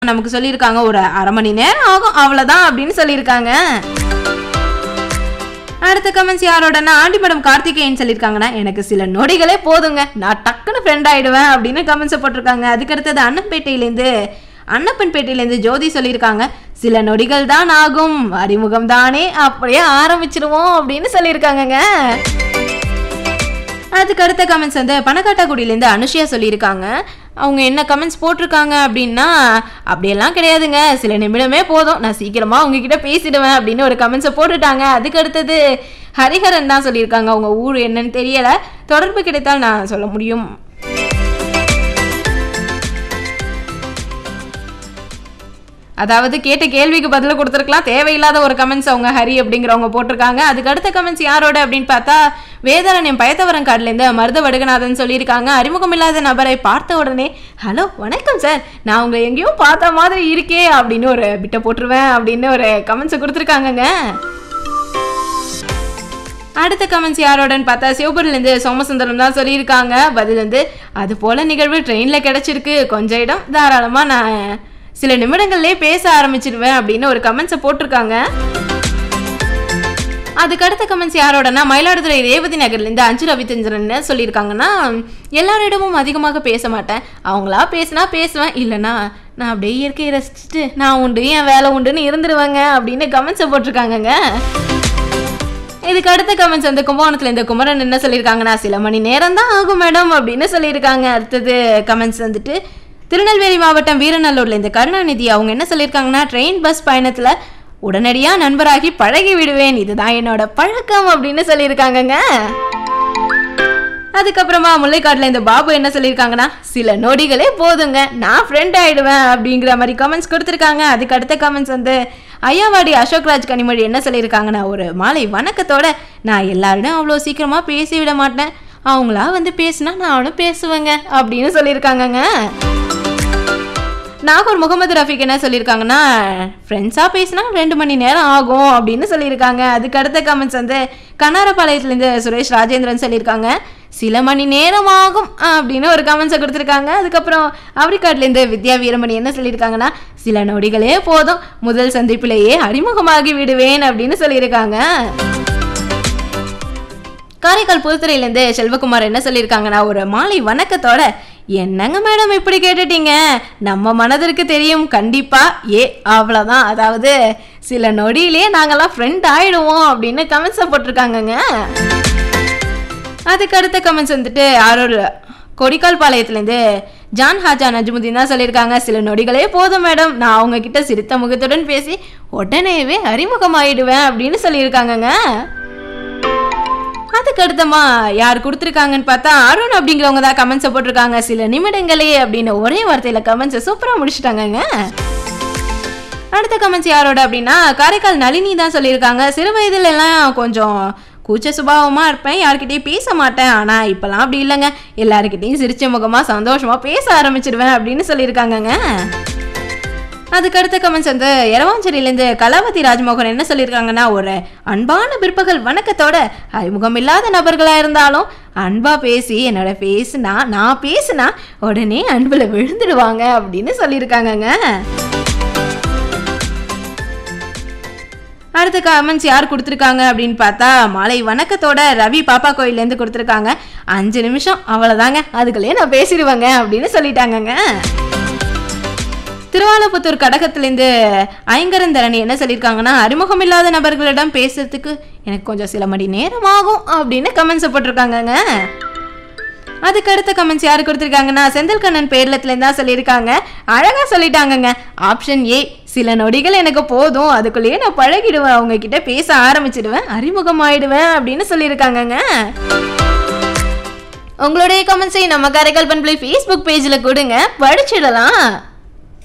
நமக்கு சொல்லியிருக்காங்க ஒரு அரை மணி நேரம் ஆகும் அவ்வளவுதான் அப்படின்னு சொல்லியிருக்காங்க அடுத்த கமெண்ட்ஸ் யாரோடனா ஆண்டி மேடம் கார்த்திகேயன் சொல்லியிருக்காங்கன்னா எனக்கு சில நொடிகளே போதுங்க நான் டக்குன்னு ஃப்ரெண்ட் ஆயிடுவேன் அப்படின்னு கமெண்ட்ஸ் போட்டிருக்காங்க அதுக்கு அடுத்தது அன்னப்பேட்டையிலேருந்து அன்னப்பன்பேட்டையிலேருந்து ஜோதி சொல்லியிருக்காங்க சில நொடிகள் தான் ஆகும் அறிமுகம் தானே அப்படியே ஆரம்பிச்சிருவோம் அப்படின்னு சொல்லியிருக்காங்கங்க அதுக்கு அடுத்த கமெண்ட்ஸ் வந்து பணக்காட்டாக்குடியிலேருந்து அனுஷியா சொல்லியிருக்காங்க அவங்க என்ன கமெண்ட்ஸ் போட்டிருக்காங்க அப்படின்னா அப்படியெல்லாம் கிடையாதுங்க சில நிமிடமே போதும் நான் சீக்கிரமாக உங்ககிட்ட பேசிடுவேன் அப்படின்னு ஒரு கமெண்ட்ஸை போட்டுட்டாங்க அதுக்கு அடுத்தது ஹரிஹரன் தான் சொல்லியிருக்காங்க அவங்க ஊர் என்னன்னு தெரியலை தொடர்பு கிடைத்தால் நான் சொல்ல முடியும் அதாவது கேட்ட கேள்விக்கு பதில் கொடுத்துருக்கலாம் தேவையில்லாத ஒரு கமெண்ட்ஸ் அவங்க ஹரி அப்படிங்கிறவங்க போட்டிருக்காங்க அதுக்கு அடுத்த கமெண்ட்ஸ் யாரோட அப்படின்னு பார்த்தா வேதாரண்யம் பயத்தவரம் கார்டுலேருந்து மருத வடுகநாதன் சொல்லியிருக்காங்க அறிமுகம் இல்லாத நபரை பார்த்த உடனே ஹலோ வணக்கம் சார் நான் உங்களை எங்கேயோ பார்த்த மாதிரி இருக்கே அப்படின்னு ஒரு பிட்டை போட்டுருவேன் அப்படின்னு ஒரு கமெண்ட்ஸை கொடுத்துருக்காங்கங்க அடுத்த கமெண்ட்ஸ் யாரோடன்னு பார்த்தா சிவபுரிலேருந்து சோமசுந்தரம் தான் சொல்லியிருக்காங்க பதில் வந்து அது போல நிகழ்வு ட்ரெயினில் கிடச்சிருக்கு கொஞ்சம் இடம் தாராளமாக நான் சில நிமிடங்கள்லேயே பேச ஆரம்பிச்சிடுவேன் அப்படின்னு ஒரு கமெண்ட்ஸை போட்டிருக்காங்க அதுக்கு அடுத்த கமெண்ட்ஸ் யாரோடனா மயிலாடுதுறை ரேவதி நகர்லேருந்து அஞ்சு ரவிச்சந்திரன் சொல்லியிருக்காங்கன்னா எல்லாரிடமும் அதிகமாக பேச மாட்டேன் அவங்களா பேசினா பேசுவேன் இல்லைனா நான் அப்படியே இயற்கையை ரசிச்சுட்டு நான் உண்டு என் வேலை உண்டுன்னு இருந்துருவேங்க அப்படின்னு கமெண்ட்ஸை போட்டிருக்காங்கங்க இதுக்கு அடுத்த கமெண்ட்ஸ் வந்து கும்பகோணத்துல இந்த குமரன் என்ன சொல்லியிருக்காங்கன்னா சில மணி நேரம் தான் ஆகும் மேடம் அப்படின்னு சொல்லியிருக்காங்க அடுத்தது கமெண்ட்ஸ் வந்துட்டு திருநெல்வேலி மாவட்டம் வீரநல்லூர்ல இந்த கருணாநிதி அவங்க என்ன சொல்லியிருக்காங்கன்னா ட்ரெயின் பஸ் பயணத்துல உடனடியா நண்பராகி பழகி விடுவேன் இதுதான் என்னோட பழக்கம் அப்படின்னு சொல்லியிருக்காங்கங்க அதுக்கப்புறமா முல்லைக்காட்டில் இந்த பாபு என்ன சொல்லியிருக்காங்கன்னா சில நொடிகளே போதுங்க நான் ஃப்ரெண்ட் ஆயிடுவேன் அப்படிங்கிற மாதிரி கமெண்ட்ஸ் கொடுத்துருக்காங்க அதுக்கு அடுத்த கமெண்ட்ஸ் வந்து ஐயாவாடி அசோக்ராஜ் கனிமொழி என்ன சொல்லியிருக்காங்கன்னா ஒரு மாலை வணக்கத்தோட நான் எல்லாரிடம் அவ்வளோ சீக்கிரமாக பேசி விட மாட்டேன் அவங்களா வந்து பேசினா நானும் பேசுவேங்க அப்படின்னு சொல்லியிருக்காங்கங்க நாகூர் முகமது ரஃபிக் என்ன சொல்லியிருக்காங்கன்னா ஃப்ரெண்ட்ஸாக பேசினா ரெண்டு மணி நேரம் ஆகும் அப்படின்னு சொல்லியிருக்காங்க அதுக்கு அடுத்த கமெண்ட்ஸ் வந்து கண்ணாரப்பாளையத்துலேருந்து சுரேஷ் ராஜேந்திரன் சொல்லியிருக்காங்க சில மணி நேரம் ஆகும் அப்படின்னு ஒரு கமெண்ட்ஸை கொடுத்துருக்காங்க அதுக்கப்புறம் ஆப்ரிக்காட்லேருந்து வித்யா வீரமணி என்ன சொல்லியிருக்காங்கன்னா சில நொடிகளே போதும் முதல் சந்திப்பிலேயே அறிமுகமாகி விடுவேன் அப்படின்னு சொல்லியிருக்காங்க காரைக்கால் புதுத்துறையிலேருந்து செல்வகுமார் என்ன சொல்லியிருக்காங்கன்னா ஒரு மாலை வணக்கத்தோட என்னங்க மேடம் இப்படி கேட்டுட்டீங்க நம்ம மனதிற்கு தெரியும் கண்டிப்பா ஏ அவ்வளோதான் அதாவது சில நொடியிலே நாங்கெல்லாம் ஃப்ரெண்ட் ஆயிடுவோம் அப்படின்னு கமெண்ட்ஸை போட்டிருக்காங்கங்க அதுக்கு அடுத்த கமெண்ட்ஸ் வந்துட்டு யாரோட கொடிக்கால் பாளையத்துலேருந்து ஜான் ஹாஜா நஜ்முதீன் தான் சொல்லியிருக்காங்க சில நொடிகளே போதும் மேடம் நான் அவங்க கிட்ட சிரித்த முகத்துடன் பேசி உடனேவே அறிமுகமாயிடுவேன் அப்படின்னு சொல்லியிருக்காங்கங்க அதுக்கு அடுத்தமா யார் கொடுத்துருக்காங்கன்னு பார்த்தா அருண் அப்படிங்கிறவங்க தான் கமெண்ட்ஸை போட்டிருக்காங்க சில நிமிடங்களே அப்படின்னு ஒரே வார்த்தையில் கமெண்ட்ஸை சூப்பராக முடிச்சிட்டாங்கங்க அடுத்த கமெண்ட்ஸ் யாரோட அப்படின்னா காரைக்கால் நளினி தான் சொல்லியிருக்காங்க சிறு வயதுல எல்லாம் கொஞ்சம் கூச்ச சுபாவமாக இருப்பேன் யார்கிட்டயும் பேச மாட்டேன் ஆனால் இப்போலாம் அப்படி இல்லைங்க எல்லாருக்கிட்டையும் சிரிச்ச முகமாக சந்தோஷமாக பேச ஆரம்பிச்சிடுவேன் அப்படின்னு சொல்லியிருக்காங்கங்க அதுக்கு அடுத்த கமெண்ட்ஸ் வந்து எரவாஞ்சேரியிலேருந்து கலாவதி ராஜ்மோகன் என்ன சொல்லியிருக்காங்கன்னா ஒரு அன்பான பிற்பகல் வணக்கத்தோட அறிமுகம் இல்லாத நபர்களாக இருந்தாலும் அன்பா பேசி என்னோட பேசுனா நான் பேசுனா உடனே அன்பில் விழுந்துடுவாங்க அப்படின்னு சொல்லியிருக்காங்கங்க அடுத்த கமெண்ட்ஸ் யார் கொடுத்துருக்காங்க அப்படின்னு பார்த்தா மாலை வணக்கத்தோட ரவி பாப்பா கோயிலேருந்து கொடுத்துருக்காங்க அஞ்சு நிமிஷம் அவ்வளோதாங்க அதுக்குள்ளேயே நான் பேசிடுவேங்க அப்படின்னு சொல்லிட்டாங்கங்க திருவாலப்புத்தூர் கடகத்திலேருந்து ஐங்கரந்தரணி என்ன சொல்லியிருக்காங்கன்னா அறிமுகம் இல்லாத நபர்களிடம் பேசுறதுக்கு எனக்கு கொஞ்சம் சில மணி நேரம் ஆகும் அப்படின்னு கமெண்ட்ஸ் போட்டிருக்காங்கங்க அதுக்கு அடுத்த கமெண்ட்ஸ் யாரு கொடுத்துருக்காங்கன்னா செந்தில்கண்ணன் பேர்லத்துலேருந்து தான் சொல்லியிருக்காங்க அழகாக சொல்லிட்டாங்கங்க ஆப்ஷன் ஏ சில நொடிகள் எனக்கு போதும் அதுக்குள்ளேயே நான் பழகிடுவேன் அவங்க கிட்ட பேச ஆரம்பிச்சிடுவேன் அறிமுகம் ஆயிடுவேன் அப்படின்னு சொல்லியிருக்காங்கங்க உங்களுடைய கமெண்ட்ஸை நம்ம கரைக்கல் பண்பிளை ஃபேஸ்புக் பேஜில் கொடுங்க படிச்சிடலாம்